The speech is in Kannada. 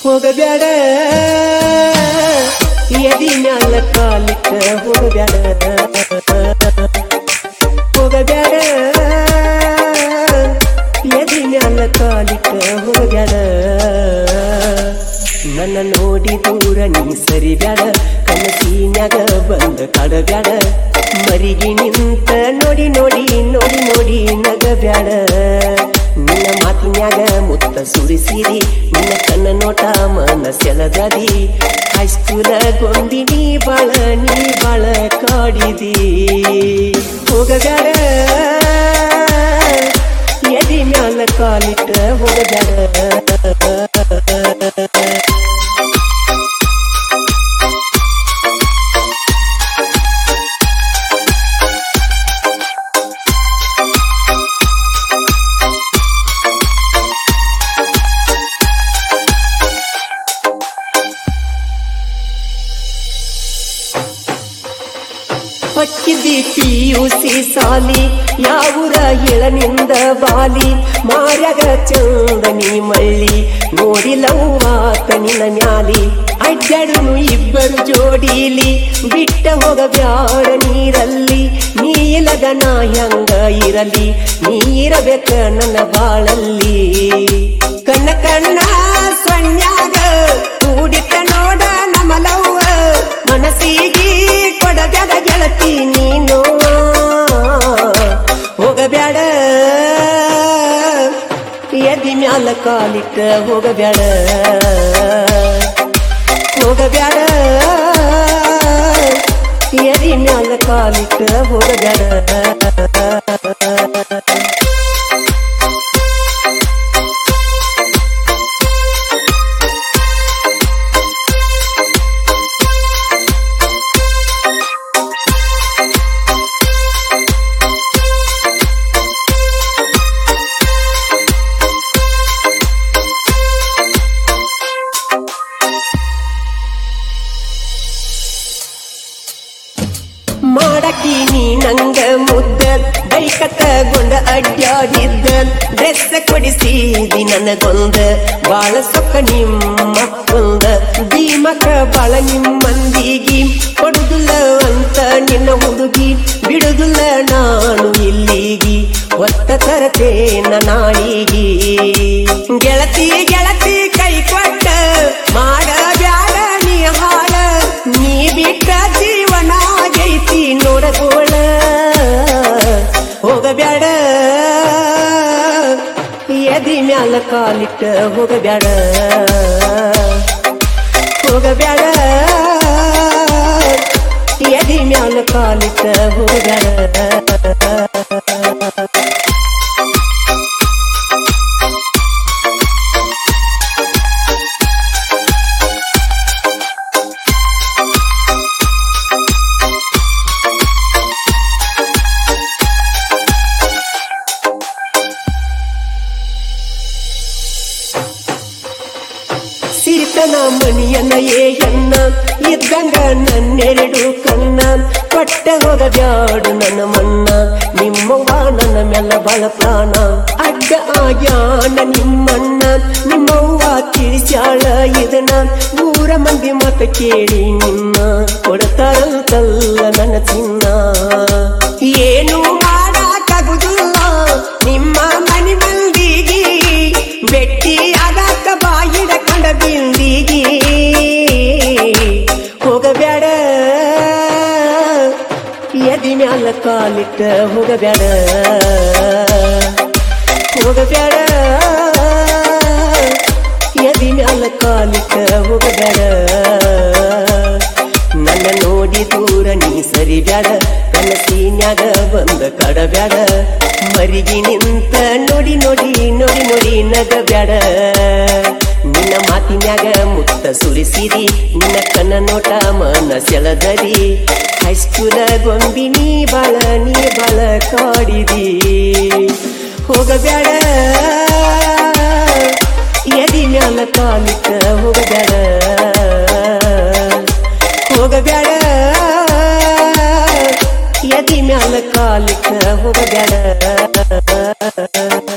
ಹೋಗಬ್ಯಾಡ ಎದಿ ಮ್ಯಾಲ ಕಾಲಿಟ್ಟ ಹೋಗಬ್ಯಾಡ ಹೋಗಬ್ಯಾಡ ಎದಿ ಮ್ಯಾಲ ಕಾಲಿಟ್ಟ ಹೋಗಬ್ಯಾಡ ನನ್ನ ನೋಡಿ ದೂರ ನೀ ಸರಿಬ್ಯಾಡ ಕನಸಿನ್ಯಾಗ ಬಂದ ಕಾಡಬ್ಯಾಡ ಮರಿಗಿ ನಿಂತ ನೋಡಿ ನೋಡಿ ನೋಡಿ ನೋಡಿ ನಗಬ್ಯಾಡ ನಿನ್ನ ಮಾತಿನ್ಯಾಗ ಮುತ್ತ ಸುರಿಸಿರಿ ನಿನ್ನ ಕಣ್ಣ ನೋಟ ಮನ ಸೆಳದದಿ ಹೈಸ್ಕೂಲ ಗೊಂಬಿ ನೀ ಬಾಳ ನೀ ಬಾಳ ಕಾಡಿದಿ ಹೋಗಬ್ಯಾಡ ಎದಿ ಮ್ಯಾಲ ಕಾಲಿಟ್ಟ ಹೋಗಬ್ಯಾಡ ಹಚ್ಚಿದಿ ಪಿಯುಸಿ ಸಾಲಿ ಯಾವೂರ ಎಳನಿಂದ ಬಾಲಿ ಮಾರ್ಯಾಗ ಚಂದನಿ ಮಳ್ಳಿ ನೋಡಿಲವ್ವಾತ ನಿನ್ನ ಮ್ಯಾಲಿ ಅಡ್ಡಾಡುನು ಇಬ್ಬರು ಜೋಡಿಲಿ ಬಿಟ್ಟ ಹೋಗಬ್ಯಾಡ ನೀರಲ್ಲಿ ನೀ ಇಲ್ಲದ ನಾ ಹೆಂಗ ಇರಲಿ ನೀ ಇರಬೇಕ ನನ್ನ ಬಾಳಲ್ಲಿ ಕಣ್ಣ ಕಣ್ಣ ಸೊನ್ಯಾಗ ಕೂಡಿಟ್ಟ ನೋಡ ನಮ್ಮ ಲವ್ವ ಮನಸ್ಸಿಗೆ ಕೊಡಬ್ಯಾಡ ಗೆಳತಿ ನೀನು ಹೋಗಬ್ಯಾಡ ಎದಿ ಮ್ಯಾಲ ಕಾಲಿಟ್ಟ ಹೋಗಬ್ಯಾಡ ಹೋಗಬ್ಯಾಡ ಎದಿ ಮ್ಯಾಲ ಕಾಲಿಟ್ಟ ಹೋಗಬ್ಯಾಡ ಮಾಡಕಿ ನೀ ನಂಗ ಮುದ್ದ ಬೈಕತ್ತಗೊಂಡ ಅಡ್ಡಾಡಿದ್ದ ಡ್ರೆಸ್ ಕೊಡಿಸಿದಿ ನನಗೊಂದ ಬಾಳ ಸೊಕ್ಕ ನಿಮ್ಮಪ್ಪಂದ ಭೀಮಕ ಬಾಳ ನಿಮ್ಮಂದಿಗಿ ಕೊಡುದಿಲ್ಲ ಅಂತ ನಿನ್ನ ಹುಡುಗಿ ಬಿಡುದಿಲ್ಲ ನಾನು ಇಲ್ಲಿಗಿ ಒತ್ತ ತರತೇನ ನಾಯಿಗಿ ಗೆಳತಿ ಗೆಳತಿ ಕೈ ಕೊಟ್ಟ ಮಾಡ ಬ್ಯಾಡ ನೀ ಹಾಳ ನೀ ಬಿಟ್ಟ ಜೀವನ ಆಗೈತಿ ನೋಡಗೋಳ ಹೋಗಬ್ಯಾಡ ಎದಿ ಮ್ಯಾಲ ಕಾಲಿಟ್ಟ ಹೋಗಬ್ಯಾಡ ಹೋಗಬ್ಯಾಡ ಎದಿ ಮ್ಯಾಲ ಕಾಲಿಟ್ಟ ಹೋಗಬ್ಯಾಡ ಸಿರಿತನ ಮಣಿಯನ್ನ ಏಯನ್ನ ಇದ್ದಂಗ ನನ್ನೆರಡು ಕಣ್ಣ ಕೊಟ್ಟ ಹೋಗಬ್ಯಾಡು ನನ್ನ ಮನ್ನ ನಿಮ್ಮವ್ವ ನನ್ನ ಮೆಲ್ಲ ಬಳ ಪ್ರಾಣ ಅಡ್ಡ ಆಗ್ಯಾನ ನಿಮ್ಮಣ್ಣ ನಿಮ್ಮವ್ವ ತಿಳಿಸ್ಯಾಳ ಇದನ್ನ ಊರ ಮಂದಿ ಮತ ಕೇಳಿ ನಿನ್ನ ಕೊಡ್ತಾರಂತಲ್ಲ ನನ್ನ ಚಿನ್ನ ಏನು ಮಾಡಕ್ಕಾಗುದಿಲ್ಲ ನಿಮ್ಮ ಮನೆ ಮಂದಿಗೆ ಬೆಟ್ಟಿ ಆಗಾಕ ಬಾಯಿಡ ಕಂಡ ಬಿಂದಿಗೆ ಹೋಗಬ್ಯಾಡ ಎದಿ ಮ್ಯಾಲ ಕಾಲಿಟ್ಟ ಹೋಗಬ್ಯಾಡ ಹೋಗಬ್ಯಾಡ ಎದಿ ಮ್ಯಾಲ ಕಾಲಿಟ್ಟ ಹೋಗಬ್ಯಾಡ ನನ್ನ ನೋಡಿ ದೂರ ನೀ ಸರಿಬ್ಯಾಡ ಕನಸಿನ್ಯಾಗ ಬಂದ ಕಡಬ್ಯಾಡ ಮರಿಗಿ ನಿಂತ ನೋಡಿ ನೋಡಿ ನೋಡಿ ನೋಡಿ ನಗಬ್ಯಾಡ ನಿನ್ನ ಮಾತಿನ್ಯಾಗ ಮುತ್ತ ಸುರಿಸಿರಿ ನಿನ್ನ ಕಣ್ಣ ನೋಟ ಮನ ಸೆಳದರಿ ಹೈಸ್ಕೂಲ ಗೊಂಬಿ ನೀ ಬಾಳ ನೀ ಬಾಳ ಕಾಡಿದಿ ಹೋಗಬ್ಯಾಡ ಎದಿ ಮ್ಯಾಲ ಕಾಲಿಟ್ಟ ಹೋಗಬ್ಯಾಡ ಹೋಗಬ್ಯಾಡ ಎದಿ ಮ್ಯಾಲ ಕಾಲಿಟ್ಟ ಹೋಗಬ್ಯಾಡ